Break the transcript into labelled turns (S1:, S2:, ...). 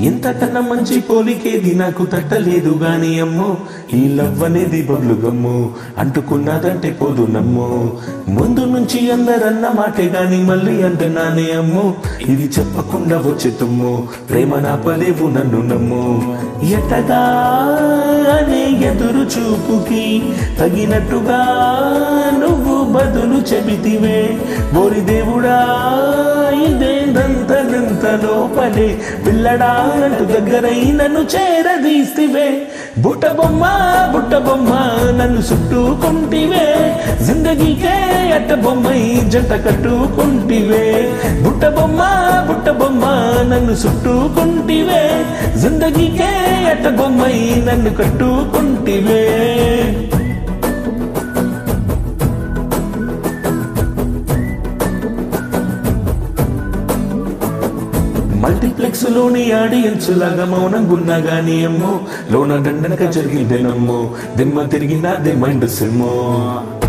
S1: ఎంతకన్నా మంచి పోలికేది నాకు తట్టలేదు గాని అమ్మో ఈ లవ్ అనేది బొబ్లు గమ్ము అంటుకున్నదంటే పోదు నమ్ము ముందు నుంచి అందరన్న మాటే గాని మళ్ళీ అంటున్నానే అమ్ము ఇది చెప్పకుండా వచ్చే తుమ్ము ప్రేమ నాపలేవు నన్ను నమ్ము ఎటగా అనే ఎదురు చూపుకి తగినట్టుగా నువ్వు బదులు చెబితివే బోరి దేవుడా ఇదేందంతనంత లోపలే పిల్లడా అంటూ దగ్గరై నన్ను చేరదీస్తివే బుట్ట బొమ్మ బుట్ట బొమ్మ నన్ను చుట్టుకుంటివే జిందగీకే అట్ట బొమ్మై జంట కట్టుకుంటివే బుట్ట బొమ్మ బుట్ట బొమ్మ నన్ను చుట్టుకుంటివే జిందగీకే అట్ట బొమ్మై నన్ను కట్టుకుంటివే మల్టీప్లెక్స్ లోని ఆడియన్స్ లాగా మౌనంగున్నా గానీ అమ్మో లోన దండనక జరిగిందేనమ్మో దిమ్మ తిరిగినా ది మైండ్ సిమ్మో